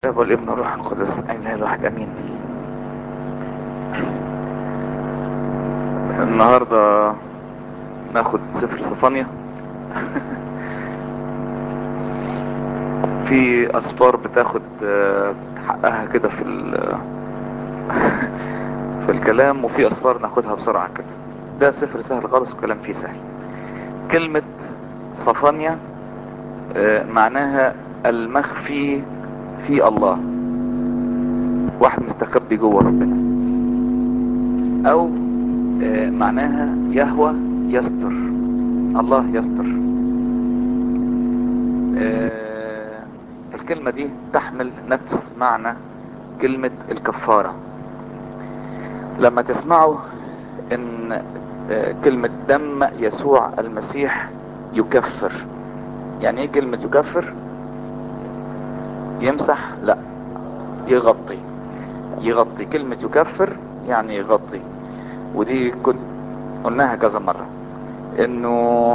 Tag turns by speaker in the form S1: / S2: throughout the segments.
S1: الاب والابن والروح القدس امين الله الواحد امين النهارده ناخد سفر صفانيا في اسفار بتاخد آه، حقها كده في ال- في الكلام وفي اسفار ناخدها بسرعه كده ده سفر سهل خالص والكلام فيه سهل كلمه صفانيا آه، معناها المخفي في الله واحد مستخبي جوه ربنا او آه، معناها يهوى يستر الله يستر آه، الكلمة دي تحمل نفس معنى كلمة الكفارة لما تسمعوا ان آه، كلمة دم يسوع المسيح يكفر يعني ايه كلمة يكفر يمسح لا يغطي يغطي كلمة يكفر يعني يغطي ودي كنت قلناها كذا مرة انه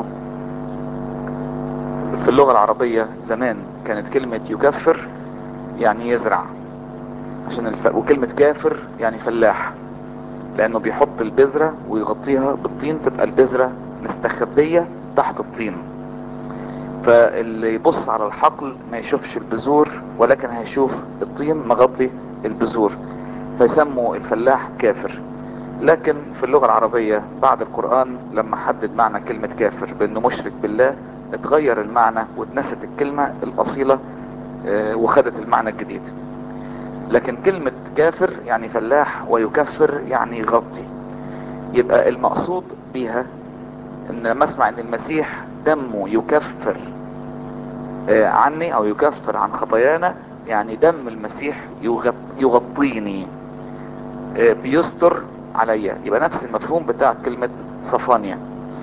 S1: في اللغة العربية زمان كانت كلمة يكفر يعني يزرع عشان الف... وكلمة كافر يعني فلاح لانه بيحط البذرة ويغطيها بالطين تبقى البذرة مستخبية تحت الطين فاللي يبص على الحقل ما يشوفش البذور ولكن هيشوف الطين مغطي البذور فيسموا الفلاح كافر لكن في اللغة العربية بعد القرآن لما حدد معنى كلمة كافر بانه مشرك بالله اتغير المعنى واتنست الكلمة الاصيلة آه، وخدت المعنى الجديد لكن كلمة كافر يعني فلاح ويكفر يعني يغطي يبقى المقصود بيها ان لما اسمع ان المسيح دمه يكفر آه، عني او يكفر عن خطايانا يعني دم المسيح يغط يغطيني آه، بيستر عليا يبقى نفس المفهوم بتاع كلمة صفانيا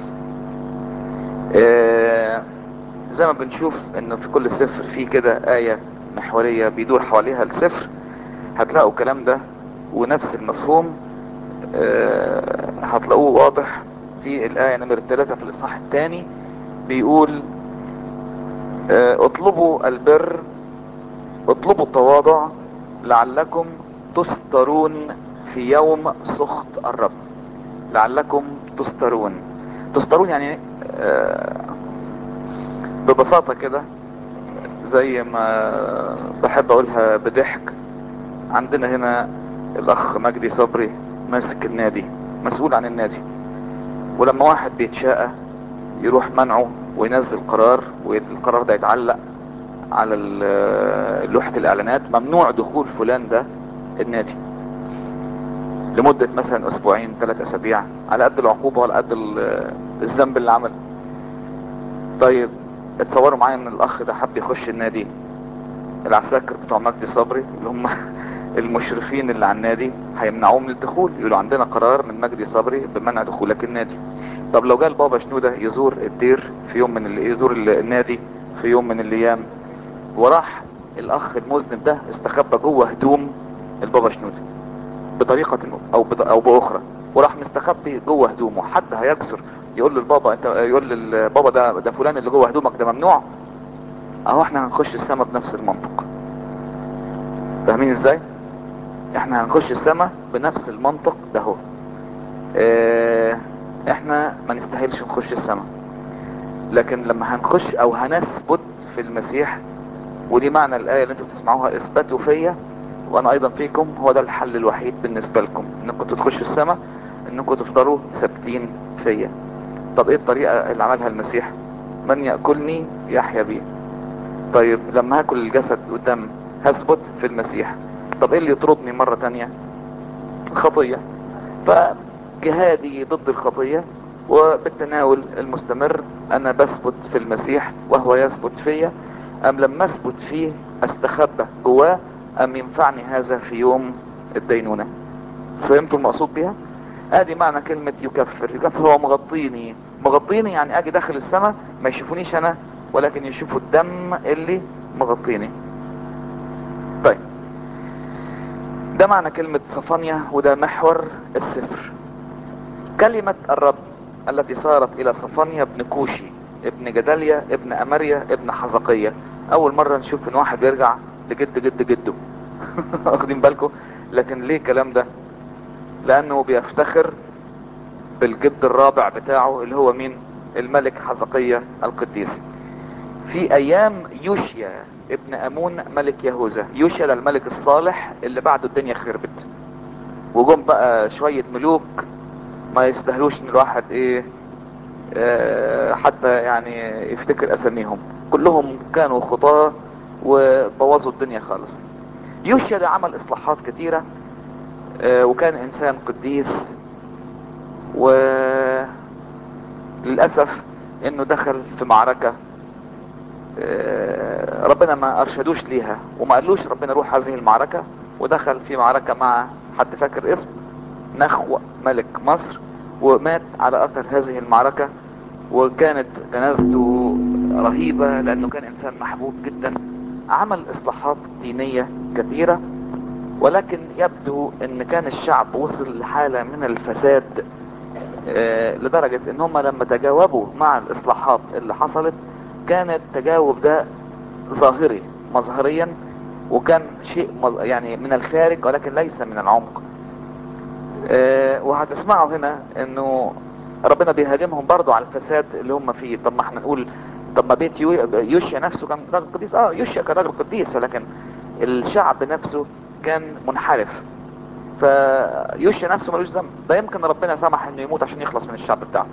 S1: آه، زي ما بنشوف ان في كل سفر فيه كده آية محورية بيدور حواليها السفر هتلاقوا الكلام ده ونفس المفهوم آه، هتلاقوه واضح في الآية نمرة 3 في الإصحاح الثاني بيقول آه، اطلبوا البر اطلبوا التواضع لعلكم تسترون في يوم سخط الرب لعلكم تسترون تسترون يعني آه، ببساطة كده زي ما بحب اقولها بضحك عندنا هنا الاخ مجدي صبري ماسك النادي مسؤول عن النادي ولما واحد بيتشاقى يروح منعه وينزل قرار والقرار ده يتعلق على ال- لوحة الاعلانات ممنوع دخول فلان ده النادي لمدة مثلا اسبوعين ثلاث اسابيع على قد العقوبة وعلى قد ال- الذنب اللي عمله طيب اتصوروا معايا ان الاخ ده حب يخش النادي العساكر بتوع مجدي صبري اللي هم المشرفين اللي على النادي هيمنعوه من الدخول يقولوا عندنا قرار من مجدي صبري بمنع دخولك النادي طب لو جه البابا شنودة يزور الدير في يوم من اللي يزور ال- النادي في يوم من الايام وراح الاخ المذنب ده استخبى جوه هدوم البابا شنودة بطريقة او بط- او باخرى وراح مستخبي جوه هدومه حد هيكسر يقول للبابا انت يقول للبابا ده ده فلان اللي جوه هدومك ده ممنوع اهو احنا هنخش السما بنفس المنطق فاهمين ازاي احنا هنخش السما بنفس المنطق ده هو اه احنا ما نستاهلش نخش السما لكن لما هنخش او هنثبت في المسيح ودي معنى الآية اللي انتم بتسمعوها اثبتوا فيا وانا ايضا فيكم هو ده الحل الوحيد بالنسبة لكم انكم تخشوا السما انكم تفضلوا ثابتين فيا طب ايه الطريقة اللي عملها المسيح من يأكلني يحيا بي طيب لما هاكل الجسد والدم هثبت في المسيح طب ايه اللي يطردني مرة تانية الخطية فجهادي ضد الخطية وبالتناول المستمر انا بثبت في المسيح وهو يثبت فيا ام لما اثبت فيه استخبى جواه ام ينفعني هذا في يوم الدينونة فهمتوا المقصود بيها ادي معنى كلمة يكفر يكفر هو مغطيني مغطيني يعني اجي داخل السماء ما يشوفونيش انا ولكن يشوفوا الدم اللي مغطيني طيب ده معنى كلمة صفانيا وده محور السفر كلمة الرب التي صارت الى صفانيا ابن كوشي ابن جداليا ابن اماريا ابن حزقية اول مرة نشوف ان واحد بيرجع لجد جد جده واخدين بالكم لكن ليه الكلام ده لانه بيفتخر بالجد الرابع بتاعه اللي هو مين الملك حزقية القديس في ايام يوشيا ابن امون ملك يهوذا يوشيا ده الملك الصالح اللي بعده الدنيا خربت وجم بقى شوية ملوك ما يستاهلوش ان الواحد ايه آه حتى يعني يفتكر اساميهم كلهم كانوا خطاة وبوظوا الدنيا خالص يوشيا ده عمل اصلاحات كتيرة آه وكان انسان قديس وللأسف انه دخل في معركة آه ربنا ما ارشدوش ليها وما قالوش ربنا روح هذه المعركة ودخل في معركة مع حد فاكر اسم نخوة ملك مصر ومات على اثر هذه المعركة وكانت جنازته رهيبة لانه كان انسان محبوب جدا عمل اصلاحات دينية كثيرة ولكن يبدو ان كان الشعب وصل لحالة من الفساد آه لدرجة ان هم لما تجاوبوا مع الاصلاحات اللي حصلت كان التجاوب ده ظاهري مظهريا وكان شيء يعني من الخارج ولكن ليس من العمق آه وهتسمعوا هنا انه ربنا بيهاجمهم برضو على الفساد اللي هم فيه طب ما احنا نقول طب ما بيت يوشيا نفسه كان راجل قديس اه يوشيا كان راجل قديس ولكن الشعب نفسه كان منحرف فيوشيا نفسه ملوش ذنب ده يمكن ربنا سمح انه يموت عشان يخلص من الشعب بتاعه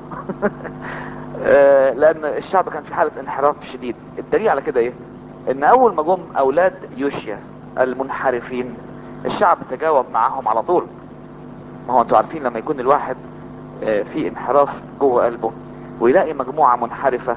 S1: لان الشعب كان في حالة انحراف شديد الدليل على كده ايه ان اول ما جم اولاد يوشيا المنحرفين الشعب تجاوب معاهم على طول ما هو انتوا عارفين لما يكون الواحد في انحراف جوه قلبه ويلاقي مجموعة منحرفة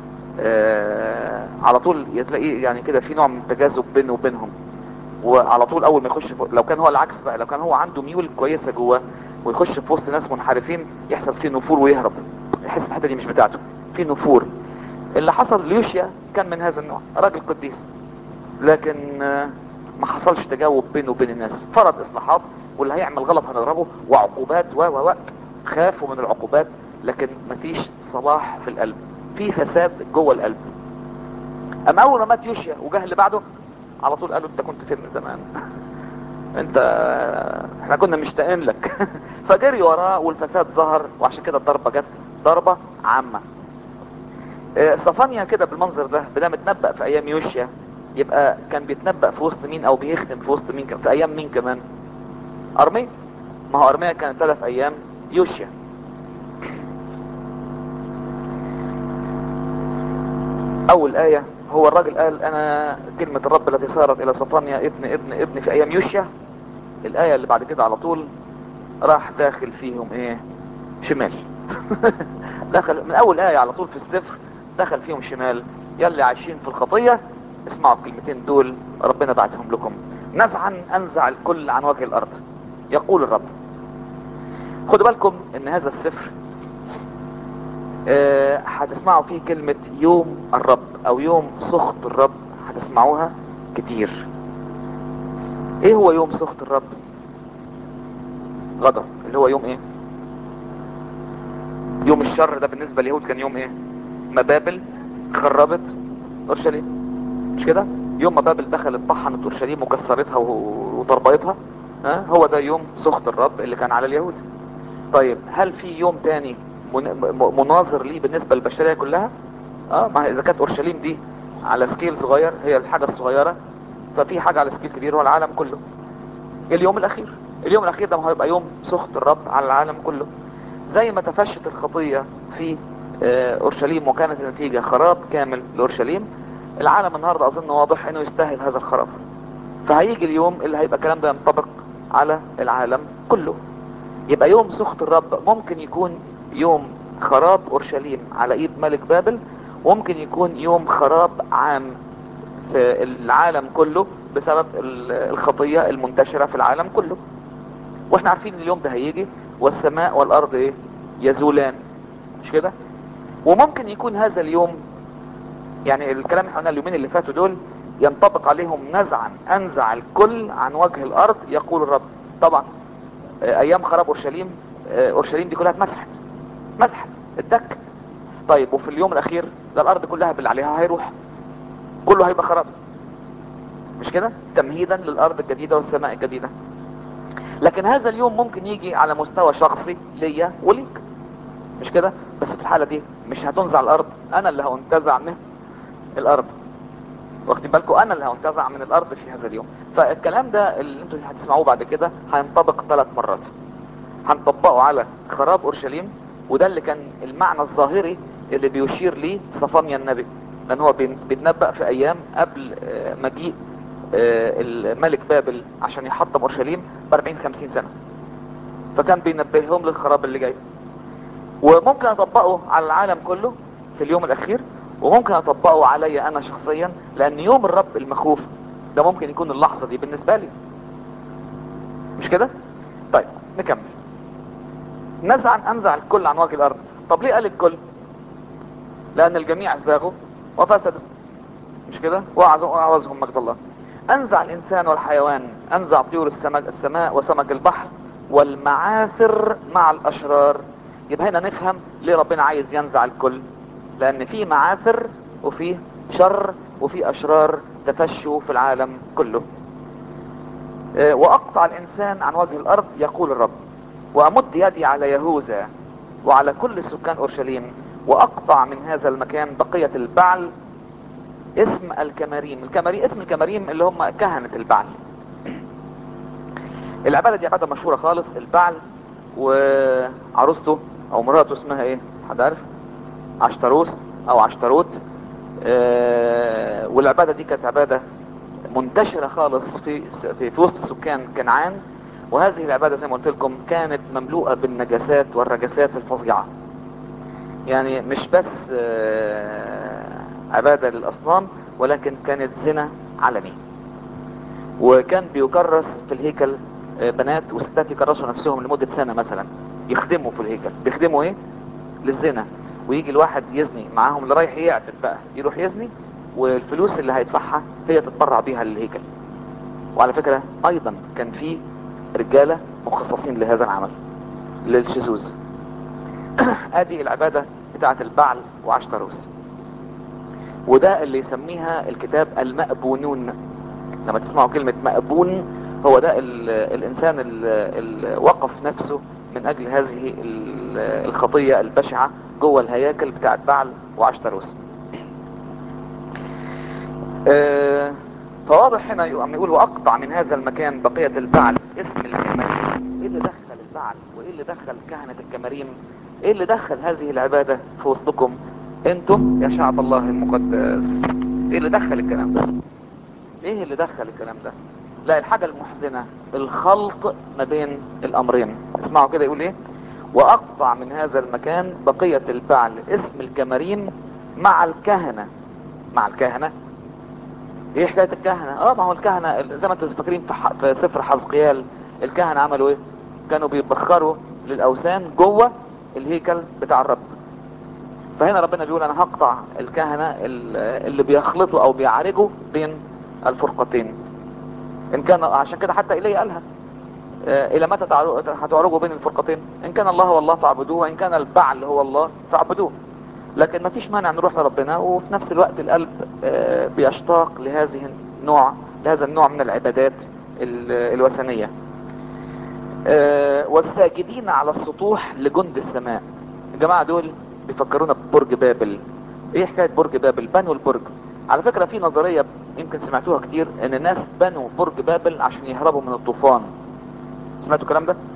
S1: على طول تلاقيه يعني كده في نوع من التجاذب بينه وبينهم وعلى طول اول ما يخش لو كان هو العكس بقى لو كان هو عنده ميول كويسة جوه ويخش في وسط ناس منحرفين يحصل فيه نفور ويهرب يحس الحته دي مش بتاعته في نفور اللي حصل ليوشيا كان من هذا النوع راجل قديس لكن ما حصلش تجاوب بينه وبين الناس فرض اصلاحات واللي هيعمل غلط هنضربه وعقوبات و و خافوا من العقوبات لكن مفيش صلاح في القلب في فساد جوه القلب اما اول ما مات يوشيا وجه اللي بعده على طول قالوا انت كنت فين من زمان انت احنا كنا مشتاقين لك فجري وراه والفساد ظهر وعشان كده الضربه جت ضربه عامه اه صفانيا كده بالمنظر ده بدا متنبأ في ايام يوشيا يبقى كان بيتنبأ في وسط مين او بيختم في وسط مين في ايام مين كمان ارميا ما هو ارميا كانت ثلاث ايام يوشيا اول ايه هو الراجل قال انا كلمة الرب التي صارت الى صفانيا ابن ابن ابن في ايام يوشيا الايه اللي بعد كده على طول راح داخل فيهم ايه شمال دخل من اول ايه على طول في السفر دخل فيهم شمال يلي عايشين في الخطية اسمعوا الكلمتين دول ربنا بعتهم لكم نزعا انزع الكل عن وجه الارض يقول الرب خدوا بالكم ان هذا السفر أه هتسمعوا فيه كلمة يوم الرب او يوم سخط الرب هتسمعوها كتير ايه هو يوم سخط الرب غضب اللي هو يوم ايه يوم الشر ده بالنسبة لليهود كان يوم ايه ما بابل خربت اورشليم مش كده يوم ما بابل دخلت طحنت اورشليم وكسرتها وطربيتها ها هو ده يوم سخط الرب اللي كان على اليهود طيب هل في يوم تاني مناظر ليه بالنسبة للبشرية كلها اه ما اذا كانت اورشليم دي على سكيل صغير هي الحاجة الصغيرة ففي حاجة على سكيل كبير هو العالم كله اليوم الاخير اليوم الاخير ده ما هو يبقى يوم سخط الرب على العالم كله زي ما تفشت الخطية في اورشليم وكانت النتيجة خراب كامل لاورشليم العالم النهاردة اظن واضح انه يستاهل هذا الخراب فهيجي اليوم اللي هيبقى الكلام ده ينطبق على العالم كله يبقى يوم سخط الرب ممكن يكون يوم خراب اورشليم على ايد ملك بابل وممكن يكون يوم خراب عام في العالم كله بسبب الخطية المنتشرة في العالم كله واحنا عارفين اليوم ده هيجي والسماء والارض ايه يزولان مش كده وممكن يكون هذا اليوم يعني الكلام احنا اليومين اللي فاتوا دول ينطبق عليهم نزعا انزع الكل عن وجه الارض يقول الرب طبعا ايام خراب اورشليم اورشليم دي كلها اتمسحت مسحت اتدكت طيب وفي اليوم الاخير ده الارض كلها باللي عليها هيروح كله هيبقى خراب مش كده تمهيدا للارض الجديدة والسماء الجديدة لكن هذا اليوم ممكن يجي على مستوى شخصي ليا وليك مش كده بس في الحالة دي مش هتنزع الارض انا اللي هنتزع من الارض واخدين بالكم انا اللي هنتزع من الارض في هذا اليوم فالكلام ده اللي انتوا هتسمعوه بعد كده هينطبق ثلاث مرات هنطبقه على خراب اورشليم وده اللي كان المعنى الظاهري اللي بيشير ليه صفانيا النبي لان هو بين- بيتنبأ في ايام قبل آه، مجيء آه، الملك بابل عشان يحطم اورشليم ب 40 50 سنه فكان بينبههم للخراب اللي جاي وممكن اطبقه على العالم كله في اليوم الاخير وممكن اطبقه عليا انا شخصيا لان يوم الرب المخوف ده ممكن يكون اللحظة دي بالنسبة لي مش كده طيب نكمل نزع انزع الكل عن وجه الارض طب ليه قال الكل لان الجميع زاغوا وفسدوا مش كده واعوزهم مجد الله انزع الانسان والحيوان انزع طيور السماء, السماء وسمك البحر والمعاثر مع الاشرار يبقى هنا نفهم ليه ربنا عايز ينزع الكل لان في معاثر وفي شر وفي اشرار تفشوا في العالم كله اه واقطع الانسان عن وجه الارض يقول الرب وامد يدي على يهوذا وعلى كل سكان اورشليم واقطع من هذا المكان بقية البعل اسم الكماريم الكماريم اسم الكماريم اللي هم كهنة البعل العبادة دي عبادة مشهورة خالص البعل وعروسته او مراته اسمها ايه حد عارف عشتروس او عشتروت آه والعبادة دي كانت عبادة منتشرة خالص في, في, في وسط سكان كنعان وهذه العبادة زي ما قلت لكم كانت مملوءة بالنجاسات والرجسات الفظيعة يعني مش بس آه عبادة للأصنام ولكن كانت زنا علني وكان بيكرس في الهيكل آه بنات وستات يكرسوا نفسهم لمدة سنة مثلا يخدموا في الهيكل بيخدموا ايه للزنا ويجي الواحد يزني معاهم اللي رايح يعتب بقى يروح يزني والفلوس اللي هيدفعها هي تتبرع بيها للهيكل وعلى فكرة ايضا كان في رجالة مخصصين لهذا العمل للشذوذ ادي العبادة بتاعة البعل وعشتروس وده اللي يسميها الكتاب المأبونون لما تسمعوا كلمة مأبون هو ده ال الانسان اللي وقف نفسه من اجل هذه الخطية البشعة جوه الهياكل بتاعت بعل وعشتروس اه فواضح هنا يقول واقطع من هذا المكان بقية البعل اسم الكماريم ايه اللي دخل البعل وايه اللي دخل كهنة الكماريم ايه اللي دخل هذه العبادة في وسطكم انتم يا شعب الله المقدس ايه اللي دخل الكلام ده ايه اللي دخل الكلام ده لا الحاجة المحزنة الخلط ما بين الامرين اسمعوا كده يقول ايه واقطع من هذا المكان بقية البعل اسم الكماريم مع الكهنة مع الكهنة ايه حكاية الكهنة اه ما هو الكهنة زي ما انتم فاكرين في, ح... في سفر حزقيال الكهنة عملوا ايه كانوا بيبخروا للاوثان جوه الهيكل بتاع الرب فهنا ربنا بيقول انا هقطع الكهنة اللي بيخلطوا او بيعالجوا بين الفرقتين ان كان عشان كده حتى الي قالها الى متى هتعرجوا بين الفرقتين ان كان الله هو الله فاعبدوه وان كان البعل هو الله فاعبدوه لكن ما فيش مانع نروح لربنا وفي نفس الوقت القلب بيشتاق لهذه النوع لهذا النوع من العبادات الوثنية والساجدين على السطوح لجند السماء الجماعة دول بيفكرونا ببرج بابل ايه حكاية برج بابل بنوا البرج على فكرة في نظرية يمكن سمعتوها كتير ان الناس بنوا برج بابل عشان يهربوا من الطوفان سمعتوا الكلام ده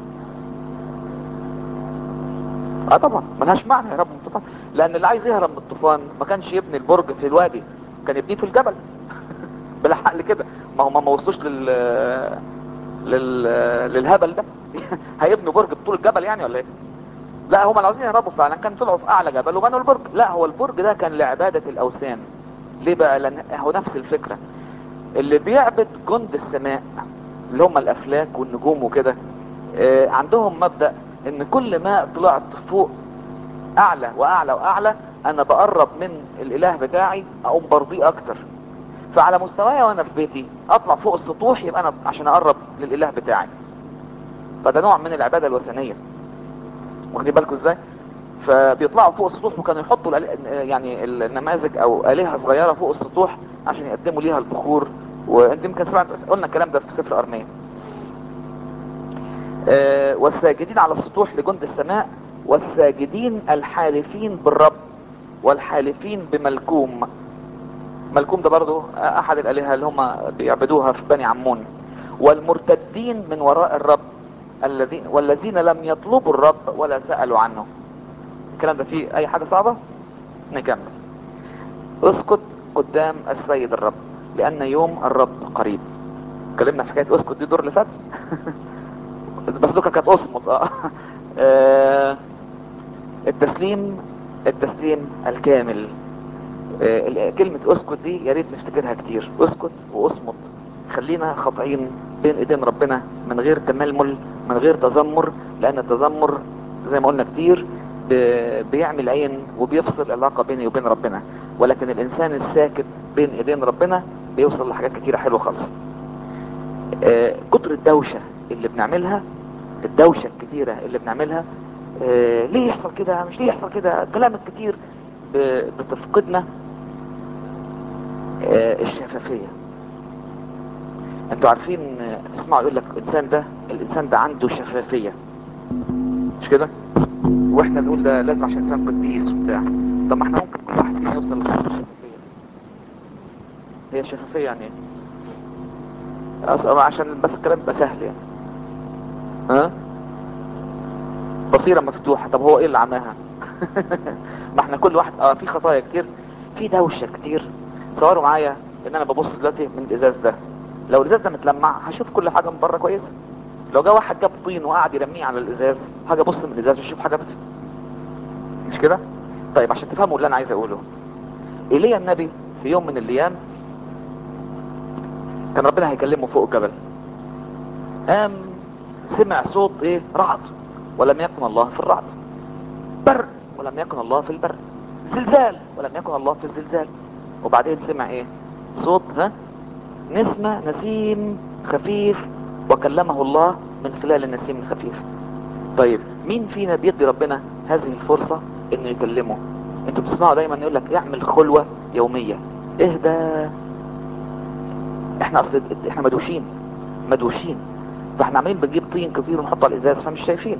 S1: اه طبعا ملهاش معنى يهرب من الطوفان لان اللي عايز يهرب من الطوفان ما كانش يبني البرج في الوادي كان يبنيه في الجبل بالحق كده ما هم ما وصلوش لل لل للهبل ده هيبنوا برج بطول الجبل يعني ولا ايه لا هم عاوزين يهربوا فعلا كان طلعوا في اعلى جبل وبنوا البرج لا هو البرج ده كان لعبادة الاوثان ليه بقى لان هو نفس الفكرة اللي بيعبد جند السماء اللي هم الافلاك والنجوم وكده آه عندهم مبدأ ان كل ما طلعت فوق اعلى واعلى واعلى انا بقرب من الاله بتاعي اقوم برضيه اكتر فعلى مستواي وانا في بيتي اطلع فوق السطوح يبقى انا عشان اقرب للاله بتاعي فده نوع من العبادة الوثنية واخدين بالكم ازاي فبيطلعوا فوق السطوح وكانوا يحطوا يعني النماذج او الهة صغيرة فوق السطوح عشان يقدموا ليها البخور وانت يمكن سمعت قلنا الكلام ده في سفر ارميا آه، والساجدين على السطوح لجند السماء والساجدين الحالفين بالرب والحالفين بملكوم ملكوم ده برضو احد الالهه اللي هم بيعبدوها في بني عمون والمرتدين من وراء الرب الذين والذين لم يطلبوا الرب ولا سالوا عنه الكلام ده فيه اي حاجه صعبه نكمل اسكت قدام السيد الرب لان يوم الرب قريب اتكلمنا في حكايه اسكت دي الدور اللي فات بس دوكا كانت اصمت اه آه، التسليم التسليم الكامل آه، كلمة اسكت دي يا ريت نفتكرها كتير اسكت واصمت خلينا خاضعين بين ايدين ربنا من غير تململ من غير تذمر لان التذمر زي ما قلنا كتير ب- بيعمل عين وبيفصل العلاقة بيني وبين ربنا ولكن الانسان الساكت بين ايدين ربنا بيوصل لحاجات كتيرة حلوة خالص آه، كتر الدوشة اللي بنعملها الدوشة الكتيرة اللي بنعملها آه، ليه يحصل كده مش ليه يحصل كده الكلام الكتير ب- بتفقدنا آه، الشفافية انتوا عارفين آه، تسمعوا يقول لك الانسان ده الانسان ده عنده شفافية مش كده واحنا نقول ده لازم عشان انسان قديس وبتاع طب ما احنا ممكن كل واحد فينا يوصل للشفافية هي الشفافية يعني ايه أص- عشان بس الكلام يبقى سهل يعني ها بصيرة مفتوحة طب هو ايه اللي عماها ما احنا كل واحد اه في خطايا كتير في دوشة كتير تصوروا معايا ان انا ببص دلوقتي من الازاز ده لو الازاز ده متلمع هشوف كل حاجة من بره كويسة لو جه واحد جاب طين وقعد يرميه على الازاز هاجي ابص من الازاز واشوف حاجة بت... مش كده طيب عشان تفهموا اللي انا عايز اقوله ايليا النبي في يوم من الايام كان ربنا هيكلمه فوق الجبل قام سمع صوت ايه رعد ولم يكن الله في الرعد برق ولم يكن الله في البرق زلزال ولم يكن الله في الزلزال وبعدين سمع ايه صوت ها نسمة نسيم خفيف وكلمه الله من خلال النسيم الخفيف طيب مين فينا بيدي ربنا هذه الفرصة انه يكلمه انتوا بتسمعوا دايما يقول لك اعمل خلوة يومية اهدى احنا اصل احنا مدوشين مدوشين فاحنا عمالين بنجيب طين كتير ونحطه على الازاز فمش شايفين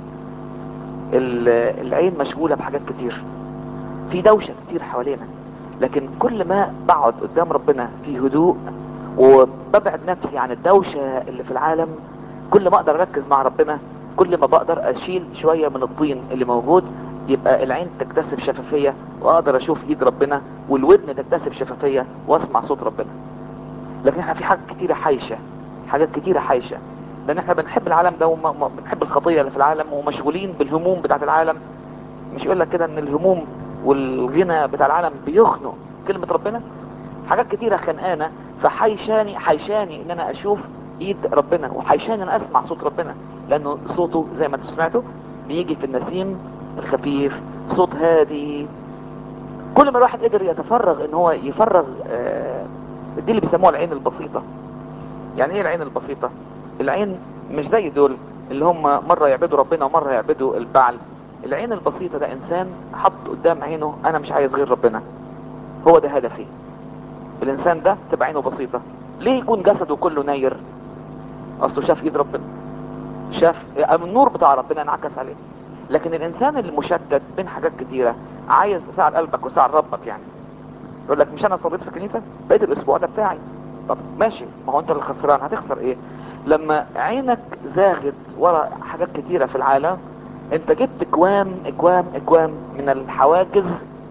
S1: ال- العين مشغولة بحاجات كتير في دوشة كتير حوالينا لكن كل ما بقعد قدام ربنا في هدوء وببعد نفسي عن الدوشة اللي في العالم كل ما اقدر اركز مع ربنا كل ما بقدر اشيل شوية من الطين اللي موجود يبقى العين تكتسب شفافية واقدر اشوف ايد ربنا والودن تكتسب شفافية واسمع صوت ربنا لكن احنا في حاجات كتيرة حايشة حاجات كتيرة حايشة لان احنا بنحب العالم ده وبنحب الخطية اللي في العالم ومشغولين بالهموم بتاعت العالم مش يقول لك كده ان الهموم والغنى بتاع العالم بيخنق كلمة ربنا حاجات كتيرة خنقانة فحيشاني حيشاني ان انا اشوف ايد ربنا وحيشاني ان اسمع صوت ربنا لانه صوته زي ما انتم سمعتوا بيجي في النسيم الخفيف صوت هادي كل ما الواحد قدر يتفرغ ان هو يفرغ آه، دي اللي بيسموها العين البسيطة يعني ايه العين البسيطة العين مش زي دول اللي هم مرة يعبدوا ربنا ومرة يعبدوا البعل العين البسيطة ده انسان حط قدام عينه انا مش عايز غير ربنا هو ده هدفي الانسان ده تبقى عينه بسيطة ليه يكون جسده كله ناير اصله شاف ايد ربنا شاف النور بتاع ربنا انعكس عليه لكن الانسان المشتت بين حاجات كتيرة عايز ساعة قلبك وساعة ربك يعني يقول لك مش انا صليت في الكنيسة بقيت الاسبوع ده بتاعي طب ماشي ما هو انت اللي خسران هتخسر ايه لما عينك زاغت ورا حاجات كتيرة في العالم انت جبت اكوام اكوام اكوام من الحواجز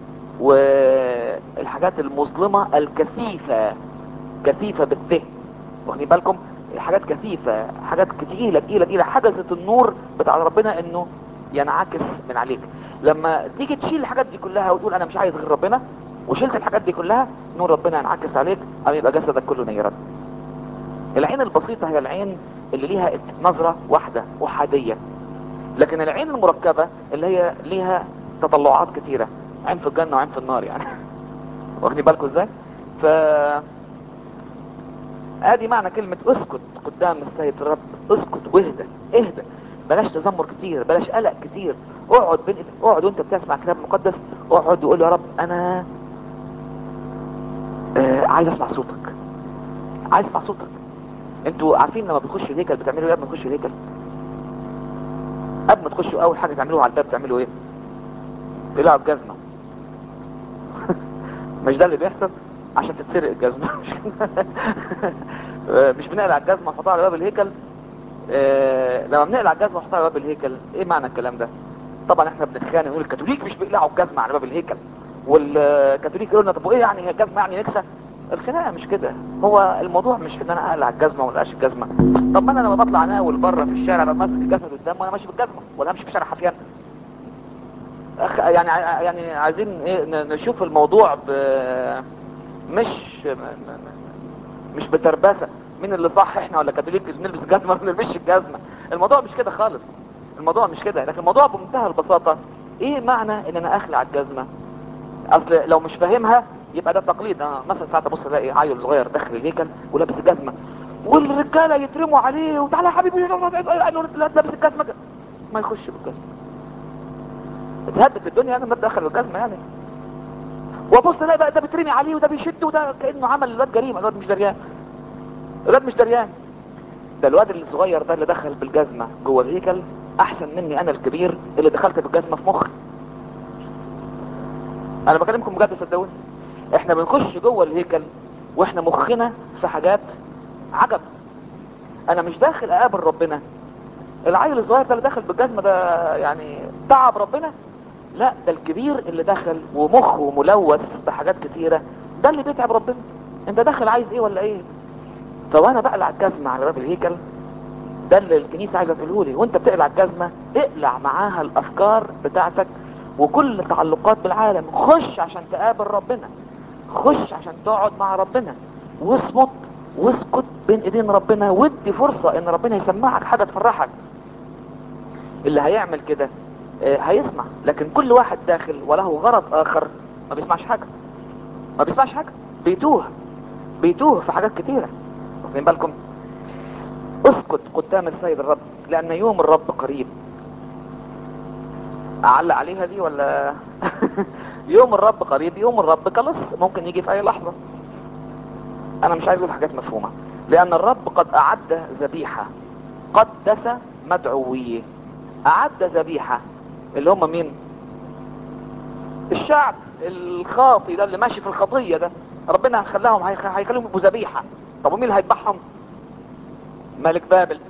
S1: والحاجات المظلمة الكثيفة كثيفة بالته واخدين بالكم حاجات كثيفة حاجات تقيلة تقيلة تقيلة حجزت النور بتاع ربنا انه ينعكس من عليك لما تيجي تشيل الحاجات دي كلها وتقول انا مش عايز غير ربنا وشلت الحاجات دي كلها نور ربنا ينعكس عليك قام يبقى جسدك كله نيران العين البسيطة هي العين اللي ليها نظرة واحدة احادية لكن العين المركبة اللي هي ليها تطلعات كتيرة عين في الجنة وعين في النار يعني واخدين بالكم ازاي ف ادي معنى كلمة اسكت قدام السيد الرب اسكت واهدى اهدى بلاش تذمر كتير بلاش قلق كتير اقعد بين اقعد وانت بتسمع كتاب مقدس اقعد وقول يا رب انا آه عايز اسمع صوتك عايز اسمع صوتك انتوا عارفين لما بتخشوا الهيكل بتعملوا ايه قبل ما تخشوا الهيكل قبل ما تخشوا اول حاجه تعملوها على الباب تعملوا ايه تقلعوا الجزمه مش ده اللي بيحصل عشان تتسرق الجزمه مش كده؟ مش بنقلع الجزمه ونحطها على باب الهيكل آه، لما بنقلع الجزمه ونحطها على باب الهيكل ايه معنى الكلام ده طبعا احنا بنتخانق نقول الكاثوليك مش بيقلعوا الجزمه على باب الهيكل والكاثوليك يقول لنا طب وايه يعني هي الجزمه يعني نكسه الخناقه مش كده هو الموضوع مش في ان انا اقلع الجزمه ولا اقلعش الجزمه طب ما انا لما بطلع اناول بره في الشارع ببقى ماسك الجزمه قدام وانا ماشي بالجزمه ولا امشي في الشارع حفيان أخ يعني يعني عايزين ايه ن- نشوف الموضوع ب مش م- م- مش بتربسه مين اللي صح احنا ولا كاثوليك اللي نلبس جزمه ولا ما نلبسش الجزمه الموضوع مش كده خالص الموضوع مش كده لكن الموضوع بمنتهى البساطه ايه معنى ان انا اخلع الجزمه اصل لو مش فاهمها يبقى ده تقليد انا مثلا ساعات ابص الاقي عيل صغير داخل الهيكل ولابس الجزمه والرجاله يترموا عليه وتعالى يا حبيبي قال له لا لابس الجزمه ما يخش بالجزمه اتهدت الدنيا انا ما دخل بالجزمه يعني وابص الاقي بقى ده بيترمي عليه وده بيشد وده كانه عمل الواد جريمه الواد مش دريان الواد مش دريان ده الواد الصغير ده اللي دخل بالجزمه جوه الهيكل احسن مني انا الكبير اللي دخلت بالجزمه في مخي انا بكلمكم بجد صدقوني احنا بنخش جوه الهيكل واحنا مخنا في حاجات عجب انا مش داخل اقابل ربنا العيل الصغير ده اللي داخل بالجزمه ده يعني تعب ربنا لا ده الكبير اللي دخل ومخه ملوث بحاجات كتيره ده اللي بيتعب ربنا انت داخل عايز ايه ولا ايه فوانا بقلع الجزمه على باب الهيكل ده اللي الكنيسه عايزه تقوله لي وانت بتقلع الجزمه اقلع معاها الافكار بتاعتك وكل تعلقات بالعالم خش عشان تقابل ربنا خش عشان تقعد مع ربنا واصمت واسكت بين ايدين ربنا وادي فرصة ان ربنا يسمعك حاجة تفرحك اللي هيعمل كده آه، هيسمع لكن كل واحد داخل وله غرض اخر ما بيسمعش حاجة ما بيسمعش حاجة بيتوه بيتوه في حاجات كتيرة واخدين بالكم اسكت قدام السيد الرب لان يوم الرب قريب اعلق عليها دي ولا يوم الرب قريب يوم الرب كلص ممكن يجي في اي لحظة انا مش عايز اقول حاجات مفهومة لان الرب قد اعد ذبيحة قدس مدعويه اعد ذبيحة اللي هم مين الشعب الخاطي ده اللي ماشي في الخطية ده ربنا خلاهم هيخ- هيخليهم يبقوا ذبيحة طب ومين اللي هيذبحهم ملك بابل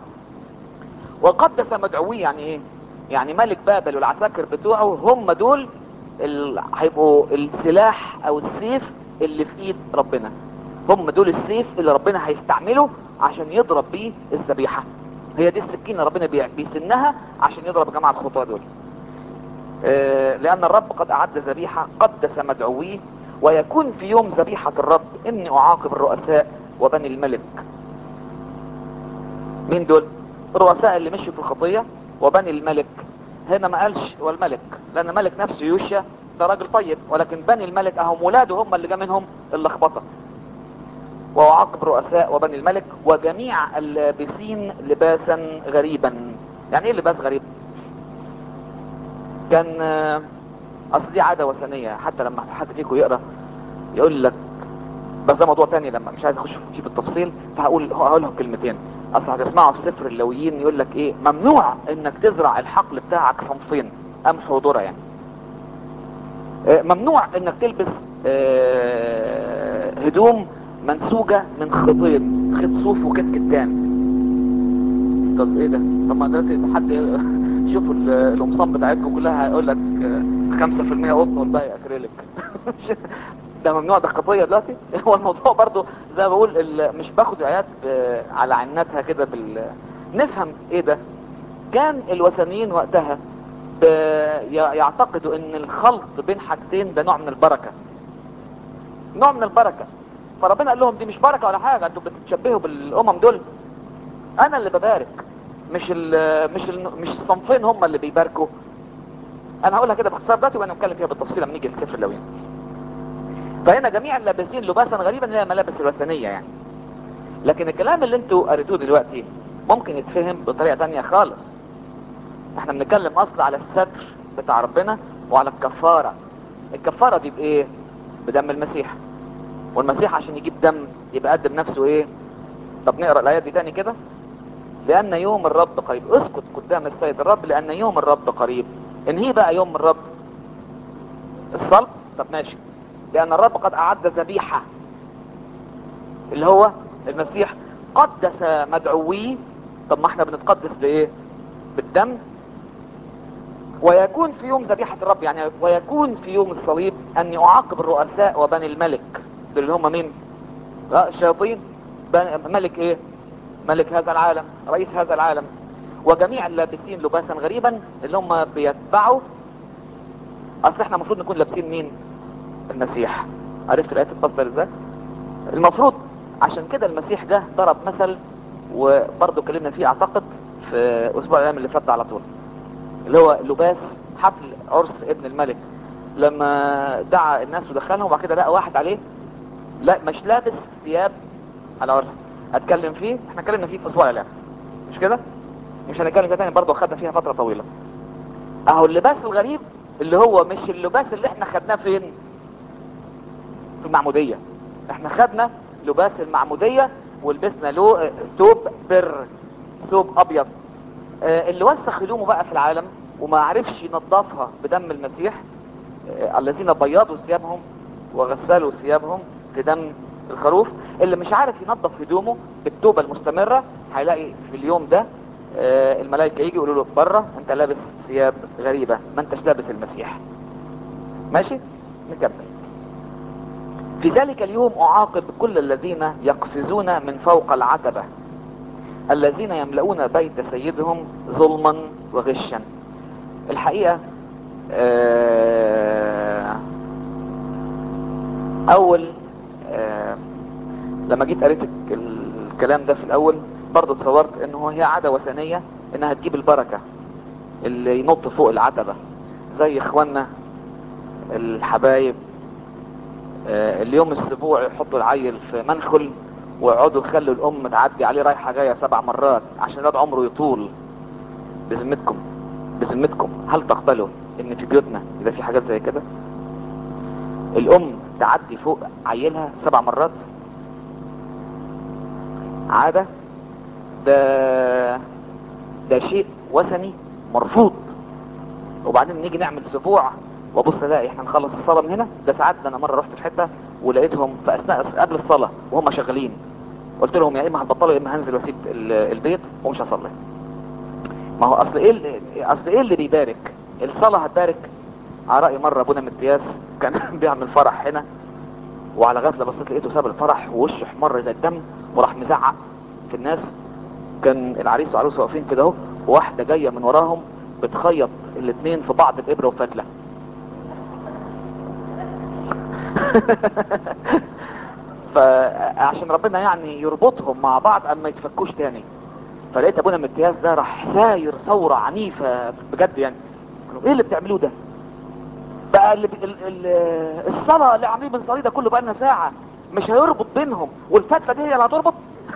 S1: وقدس مدعويه يعني ايه يعني ملك بابل والعساكر بتوعه هم دول ال... هيبقوا السلاح او السيف اللي في ايد ربنا هم دول السيف اللي ربنا هيستعمله عشان يضرب بيه الذبيحة هي دي السكينة ربنا بي- بيسنها عشان يضرب جماعة الخطاة دول آه، لأن الرب قد أعد ذبيحة قدس مدعويه ويكون في يوم ذبيحة الرب إني أعاقب الرؤساء وبني الملك مين دول الرؤساء اللي مشوا في الخطية وبني الملك هنا ما قالش والملك لأن الملك نفسه يوشيا ده راجل طيب ولكن بني الملك أهم ولاده هم اللي جا منهم اللخبطة وأعاقب الرؤساء وبني الملك وجميع اللابسين لباسا غريبا يعني ايه لباس غريب كان آه، اصل دي عادة وثنية حتى لما حد فيكم يقرأ يقول لك بس ده موضوع تاني لما مش عايز اخش فيه بالتفصيل فهقول هقول لهم كلمتين اصل هتسمعوا في سفر اللويين يقول لك ايه ممنوع انك تزرع الحقل بتاعك صنفين قمح وذره يعني آه، ممنوع انك تلبس آه، هدوم منسوجة من خيطين خيط صوف وخيط كتان طب ايه ده طب ما دلوقتي حد شوفوا ال- القمصان بتاعتكم كلها هيقول لك خمسة في المية قطن والباقي اكريليك ده ممنوع ده خطية دلوقتي هو الموضوع برضو زي ما بقول ال- مش باخد ايات ب- على عناتها كده بال نفهم ايه ده كان الوثنيين وقتها ب- ي- يعتقدوا ان الخلط بين حاجتين ده نوع من البركة نوع من البركة فربنا قال لهم دي مش بركة ولا حاجة انتوا بتتشبهوا بالامم دول انا اللي ببارك مش ال مش ال مش الصنفين هم اللي بيباركوا انا هقولها كده باختصار دلوقتي وانا نتكلم فيها بالتفصيل لما نيجي لسفر اللوين فهنا جميع اللابسين لباسا غريبا اللي هي الملابس الوثنيه يعني لكن الكلام اللي انتوا قريتوه دلوقتي ممكن يتفهم بطريقه تانية خالص احنا بنتكلم اصلا على الستر بتاع ربنا وعلى الكفاره الكفاره دي بايه بدم المسيح والمسيح عشان يجيب دم يبقى قدم نفسه ايه طب نقرا الايات دي تاني كده لان يوم الرب قريب اسكت قدام السيد الرب لان يوم الرب قريب انهي بقى يوم الرب الصلب طب ماشي لان الرب قد اعد ذبيحه اللي هو المسيح قدس مدعويه طب ما احنا بنتقدس بايه بالدم ويكون في يوم ذبيحة الرب يعني ويكون في يوم الصليب اني اعاقب الرؤساء وبني الملك دول اللي هم مين اه الشياطين بن- ملك ايه ملك هذا العالم رئيس هذا العالم وجميع اللابسين لباسا غريبا اللي هم بيتبعوا اصل احنا المفروض نكون لابسين مين المسيح عرفت الايه تتفسر ازاي المفروض عشان كده المسيح جه ضرب مثل وبرضه اتكلمنا فيه اعتقد في اسبوع الايام اللي فات ده على طول اللي هو لباس حفل عرس ابن الملك لما دعا الناس ودخلهم وبعد كده لقى واحد عليه لا مش لابس ثياب العرس اتكلم فيه احنا اتكلمنا فيه في اسبوع الاعلام مش كده مش هنتكلم فيها تاني برضه خدنا فيها فتره طويله اهو اللباس الغريب اللي هو مش اللباس اللي احنا خدناه فين في المعموديه احنا خدنا لباس المعموديه ولبسنا له آه، ثوب بر ثوب ابيض آه، اللي وسخ هدومه بقى في العالم وما عرفش ينظفها بدم المسيح آه، الذين بيضوا ثيابهم وغسلوا ثيابهم في دم الخروف اللي مش عارف ينظف هدومه بالتوبة المستمرة هيلاقي في اليوم ده آه، الملائكة يجي يقولوا له بره انت لابس ثياب غريبة ما انتش لابس المسيح ماشي نكمل في ذلك اليوم اعاقب كل الذين يقفزون من فوق العتبة الذين يملؤون بيت سيدهم ظلما وغشا الحقيقة آه، اول آه، لما جيت قريت الكلام ده في الاول برضه اتصورت انه هي عادة وثنية انها تجيب البركة اللي ينط فوق العتبة زي اخواننا الحبايب آه، اليوم السبوع يحطوا العيل في منخل ويقعدوا يخلوا الام تعدي عليه رايحه جايه سبع مرات عشان الواد عمره يطول بذمتكم بذمتكم هل تقبلوا ان في بيوتنا يبقى في حاجات زي كده الام تعدي فوق عيلها سبع مرات عاده ده ده شيء وثني مرفوض وبعدين نيجي نعمل اسبوع وابص الاقي احنا نخلص الصلاه من هنا ده ساعات ده انا مره رحت في حته ولقيتهم في اثناء قبل الصلاه وهم شغالين قلت لهم يا اما هتبطلوا يا اما هنزل واسيب ال- البيت ومش هصلي ما هو اصل ايه اللي اصل ايه اللي بيبارك الصلاه هتبارك على راي مره ابونا متياس كان بيعمل فرح هنا وعلى غفله بصيت لقيته ساب الفرح ووشه احمر زي الدم وراح مزعق في الناس كان العريس والعروسه واقفين كده اهو وواحده جايه من وراهم بتخيط الاثنين في بعض بابره وفتله فعشان ربنا يعني يربطهم مع بعض اما يتفكوش تاني فلقيت ابونا متياس ده راح ساير ثوره عنيفه بجد يعني قالوا ايه اللي بتعملوه ده بقى اللي ال ال الصلاه اللي عاملين بنصلي ده كله بقى لنا ساعه مش هيربط بينهم والفتله دي هي اللي هتربط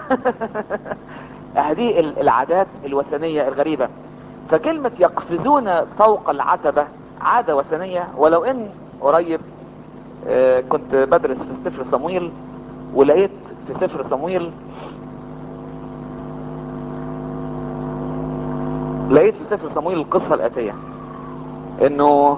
S1: هذه ال- العادات الوثنيه الغريبه فكلمه يقفزون فوق العتبه عاده وثنيه ولو ان قريب آه، كنت بدرس في سفر صمويل ولقيت في سفر صمويل لقيت في سفر صمويل القصة الآتية انه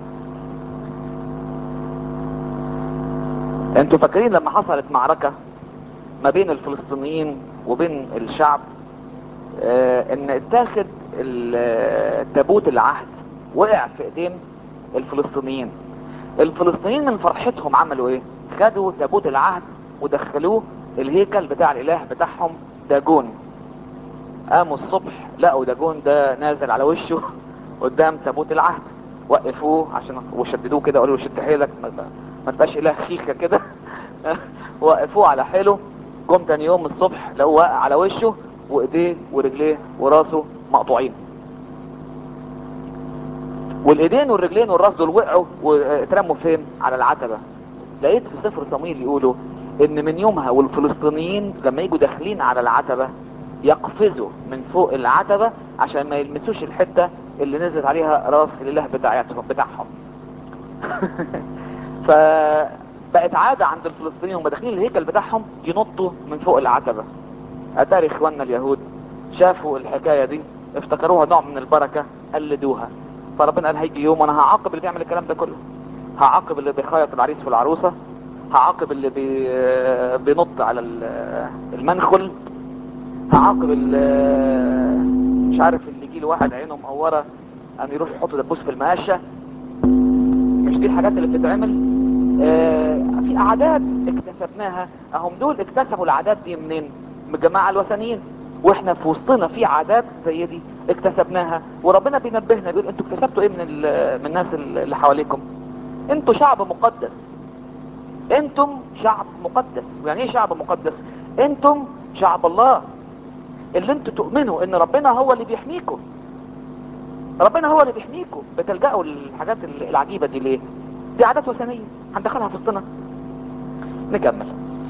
S1: انتوا فاكرين لما حصلت معركة ما بين الفلسطينيين وبين الشعب آه ان اتاخد ال- تابوت العهد وقع في ايدين الفلسطينيين الفلسطينيين من فرحتهم عملوا ايه خدوا تابوت العهد ودخلوه الهيكل بتاع الاله بتاعهم داجون قاموا الصبح لقوا داجون ده نازل على وشه قدام تابوت العهد وقفوه عشان وشددوه كده وقالوا له شد حيلك ما, ما تبقاش اله خيخه كده وقفوه على حيله جم تاني يوم الصبح لقوه واقع على وشه وايديه ورجليه وراسه مقطوعين والايدين والرجلين والراس دول وقعوا واترموا فين على العتبة لقيت في سفر صمويل يقولوا ان من يومها والفلسطينيين لما يجوا داخلين على العتبة يقفزوا من فوق العتبة عشان ما يلمسوش الحتة اللي نزلت عليها راس الاله بتاعتهم بتاعهم ف بقت عادة عند الفلسطينيين وهم داخلين الهيكل بتاعهم ينطوا من فوق العتبة اتاري اخواننا اليهود شافوا الحكاية دي افتكروها نوع من البركة قلدوها فربنا قال هيجي يوم وانا هعاقب اللي بيعمل الكلام ده كله هعاقب اللي بيخيط العريس والعروسة هعاقب اللي بي... بينط على ال- المنخل هعاقب اللي مش عارف اللي يجي له واحد عينه مقوره ان يروح يحط دبوس في المقاشه مش دي الحاجات اللي بتتعمل آه في عادات اكتسبناها اهم دول اكتسبوا العادات دي منين من الجماعه الوثنيين واحنا في وسطنا في عادات زي دي اكتسبناها وربنا بينبهنا بيقول انتوا اكتسبتوا ايه من ال- من الناس اللي حواليكم انتوا شعب مقدس انتم شعب مقدس يعني ايه شعب مقدس انتم شعب الله اللي انتوا تؤمنوا ان ربنا هو اللي بيحميكم ربنا هو اللي بيحميكم بتلجأوا للحاجات العجيبة دي ليه دي عادات وثنية هندخلها في وسطنا نكمل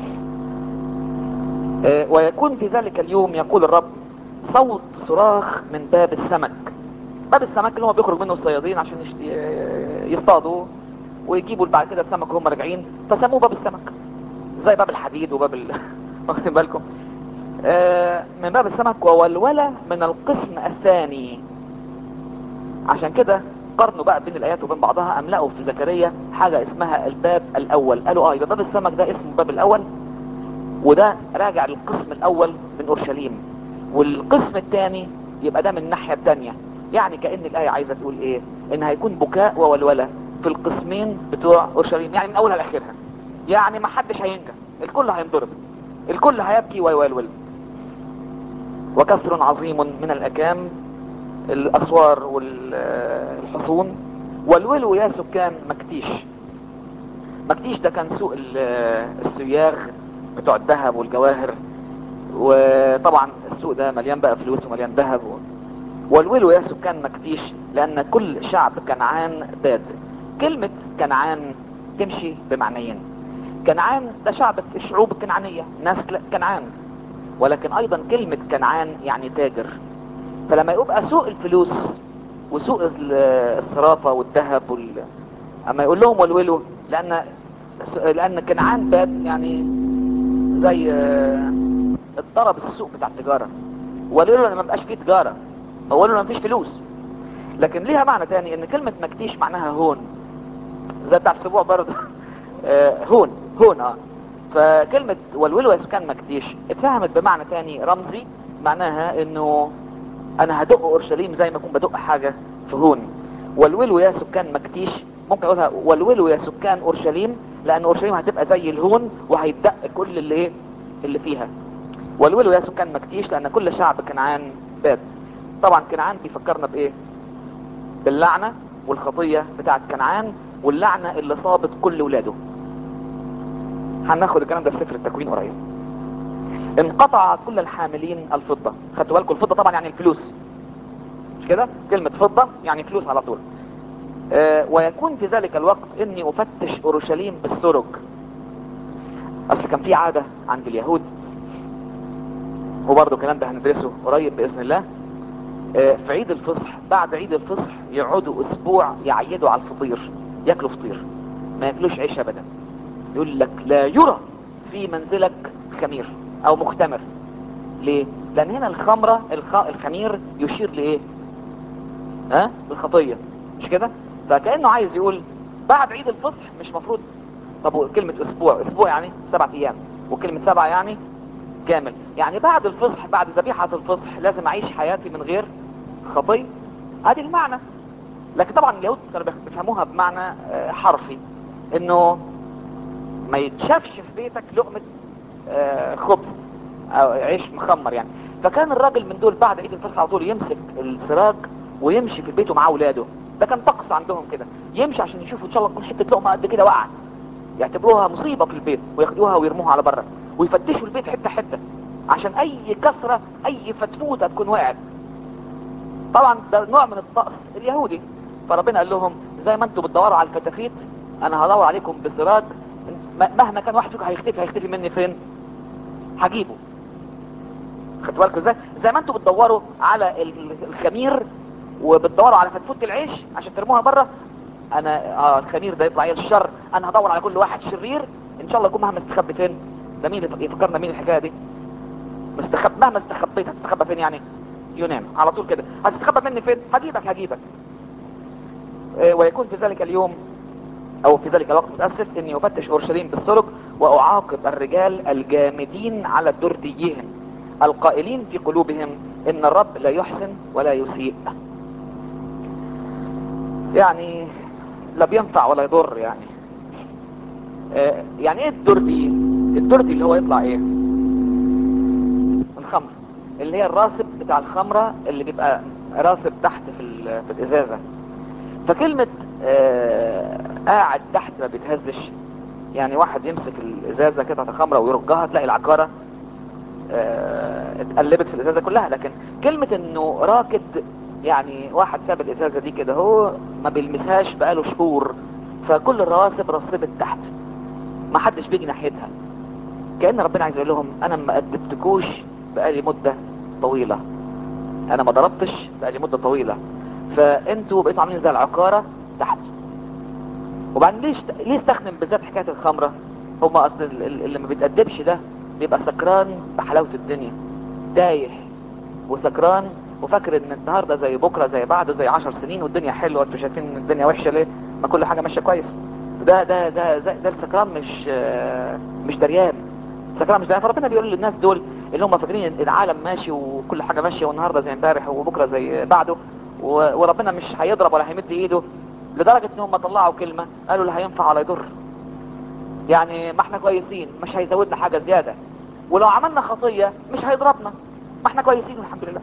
S1: آه، ويكون في ذلك اليوم يقول الرب صوت صراخ من باب السمك باب السمك اللي هو بيخرج منه الصيادين عشان يشت- ي- يصطادوا ويجيبوا بعد كده السمك وهم راجعين فسموه باب السمك زي باب الحديد وباب ال... واخدين بالكم آه، من باب السمك وولولة من القسم الثاني عشان كده قارنوا بقى بين الايات وبين بعضها املأوا في زكريا حاجة اسمها الباب الاول قالوا اه يبقى باب السمك ده اسمه باب الاول وده راجع للقسم الاول من اورشليم والقسم الثاني يبقى ده من الناحية الثانية يعني كأن الآية عايزة تقول ايه ان هيكون بكاء وولولة في القسمين بتوع اورشليم يعني من اولها لاخرها يعني ما حدش هينجح الكل هينضرب الكل هيبكي ويولول وكسر عظيم من الاكام الاسوار والحصون والولوا يا سكان مكتيش مكتيش ده كان سوق ال- السياغ بتوع الذهب والجواهر وطبعا السوق ده مليان بقى فلوس ومليان ذهب و... والولوا يا سكان مكتيش لان كل شعب كنعان باد كلمة كنعان تمشي بمعنيين كنعان ده شعب الشعوب الكنعانية ناس كنعان ولكن ايضا كلمة كنعان يعني تاجر فلما يبقى سوق الفلوس وسوق ال- الصرافة والذهب وال... اما يقول لهم ولولوا لان لان كنعان باد يعني زي آه، اتضرب السوق بتاع التجارة ولولوا ان ما بقاش فيه تجارة هو ما فيش فلوس لكن ليها معنى تاني ان كلمة مكتيش معناها هون زي بتاع السبوع برضه آه، هون هون اه فكلمة والولو يا سكان مكتيش اتفهمت بمعنى تاني رمزي معناها انه انا هدق اورشليم زي ما اكون بدق حاجة في هون والولو يا سكان مكتيش ممكن اقولها والولو يا سكان اورشليم لان اورشليم هتبقى زي الهون وهيدق كل اللي ايه اللي فيها والولو يا سكان مكتيش لان كل شعب كنعان باد طبعا كنعان بيفكرنا بايه باللعنة والخطية بتاعت كنعان واللعنة اللي صابت كل ولاده هناخد الكلام ده في سفر التكوين قريب انقطع كل الحاملين الفضة خدتوا بالكم الفضة طبعا يعني الفلوس مش كده كلمة فضة يعني فلوس على طول آه ويكون في ذلك الوقت اني افتش اورشليم بالسرج اصل كان في عادة عند اليهود وبرضه الكلام ده هندرسه قريب باذن الله آه، في عيد الفصح بعد عيد الفصح يقعدوا اسبوع يعيدوا على الفطير ياكلوا فطير ما ياكلوش عيش ابدا يقول لك لا يرى في منزلك خمير او مختمر ليه لان هنا الخمرة الخ... الخمير يشير لايه ها الخطية مش كده فكأنه عايز يقول بعد عيد الفصح مش مفروض طب كلمة اسبوع اسبوع يعني سبعة ايام وكلمة سبعة يعني كامل يعني بعد الفصح بعد ذبيحة الفصح لازم اعيش حياتي من غير خطية ادي المعنى لكن طبعا اليهود كانوا بيفهموها بمعنى آه، حرفي انه ما يتشافش في بيتك لقمة آه، خبز او عيش مخمر يعني فكان الراجل من دول بعد عيد الفصح على طول يمسك السراج ويمشي في البيت ومعاه اولاده ده كان طقس عندهم كده يمشي عشان يشوفوا ان شاء الله تكون حته لقمه قد كده وقعت يعتبروها مصيبه في البيت وياخدوها ويرموها على بره ويفتشوا البيت حته حته عشان اي كسره اي فتفوته تكون وقعت طبعا ده نوع من الطقس اليهودي فربنا قال لهم زي ما انتم بتدوروا على الفتافيت انا هدور عليكم بسراج م- مهما كان واحد فيكم هيختفي هيختفي مني فين هجيبه خدتوا بالكم ازاي زي ما انتم بتدوروا على ال- الخمير وبتدوروا على فتفوت العيش عشان ترموها بره
S2: انا اه الخمير ده يطلع ايه الشر انا هدور على كل واحد شرير ان شاء الله يكون مهما استخبي فين ده مين يف- يفكرنا مين الحكايه دي مستخب مهما استخبيت هتستخبى فين يعني يونان على طول كده هتستخبى مني فين هجيبك هجيبك آه، ويكون في ذلك اليوم او في ذلك الوقت متاسف اني افتش اورشليم بالسرج واعاقب الرجال الجامدين على درديهم القائلين في قلوبهم ان الرب لا يحسن ولا يسيء يعني لا بينفع ولا يضر يعني آه، يعني ايه الدردي الدردي اللي هو يطلع ايه الخمر اللي هي الراسب بتاع الخمرة اللي بيبقى راسب تحت في, ال- في الازازة فكلمة آه قاعد تحت ما بيتهزش يعني واحد يمسك الازازة قطعة الخمرة ويرجها تلاقي العكارة آه اتقلبت في الازازة كلها لكن كلمة انه راكد يعني واحد ساب الازازة دي كده هو ما بيلمسهاش بقاله شهور فكل الرواسب رصبت تحت ما حدش بيجي ناحيتها كأن ربنا عايز يقول لهم انا ما ادبتكوش بقالي مدة طويلة انا ما ضربتش بقالي مدة طويلة فانتوا بقيتوا عاملين زي العقارة تحت وبعدين ليش ليه استخدم بالذات حكاية الخمرة هما اصل ال- ال- اللي ما بيتأدبش ده بيبقى سكران بحلاوة الدنيا تايه وسكران وفاكر ان النهارده زي بكره زي بعده زي عشر سنين والدنيا حلوه انتوا شايفين ان الدنيا وحشه ليه؟ ما كل حاجه ماشيه كويس ده ده ده ده, ده السكران مش آه، مش دريان سكران مش دريان فربنا بيقول للناس دول اللي هم فاكرين ان العالم ماشي وكل حاجه ماشيه والنهارده زي امبارح وبكره زي بعده و- وربنا مش هيضرب ولا هيمد ايده لدرجه ان هم طلعوا كلمه قالوا لا هينفع ولا يضر يعني ما احنا كويسين مش هيزودنا حاجه زياده ولو عملنا خطيه مش هيضربنا ما احنا كويسين الحمد لله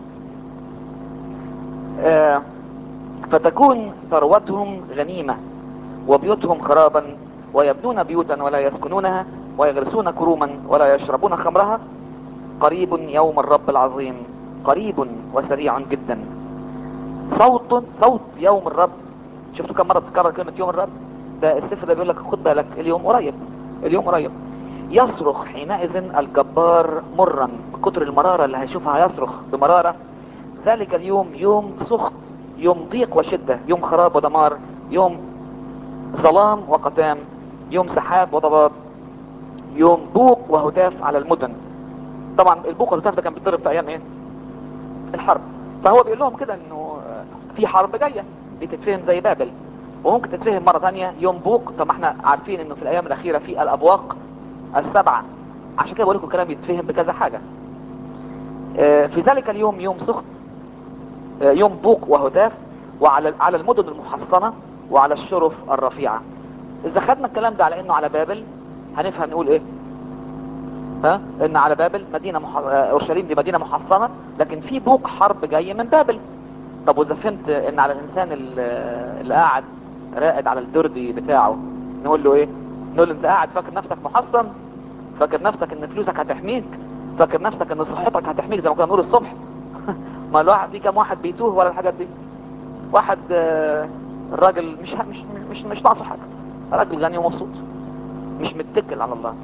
S2: آه، فتكون ثروتهم غنيمة وبيوتهم خرابا ويبنون بيوتا ولا يسكنونها ويغرسون كروما ولا يشربون خمرها قريب يوم الرب العظيم قريب وسريع جدا صوت صوت يوم الرب شفتوا كم مرة بتكرر كلمة يوم الرب ده السفر ده بيقول لك خد بالك اليوم قريب اليوم قريب يصرخ حينئذ الجبار مرا من كتر المرارة اللي هيشوفها هيصرخ بمرارة ذلك اليوم يوم سخط يوم ضيق وشدة يوم خراب ودمار يوم ظلام وقتام يوم سحاب وضباب يوم بوق وهتاف على المدن طبعا البوق والهتاف ده كان بيضرب في ايام ايه الحرب فهو بيقول لهم كده انه في حرب جاية دي تتفهم زي بابل وممكن تتفهم مرة ثانية يوم بوق طب ما احنا عارفين انه في الايام الاخيرة في الابواق السبعة عشان كده بقول لكم الكلام يتفهم بكذا حاجة آه، في ذلك اليوم يوم سخط آه، يوم بوق وهتاف وعلى على المدن المحصنة وعلى الشرف الرفيعة اذا خدنا الكلام ده على انه على بابل هنفهم نقول ايه ها ان على بابل مدينة مح... آه، اورشليم دي مدينة محصنة لكن في بوق حرب جاي من بابل طب واذا فهمت ان على الانسان ال- اللي قاعد راقد على الدردي بتاعه نقول له ايه نقول له انت قاعد فاكر نفسك محصن فاكر نفسك ان فلوسك هتحميك فاكر نفسك ان صحتك هتحميك زي ما كنا بنقول الصبح ما الواحد في كام واحد بيتوه ولا الحاجات دي واحد آه، الراجل مش مش مش مش ناقصه حاجه راجل غني ومبسوط مش متكل على الله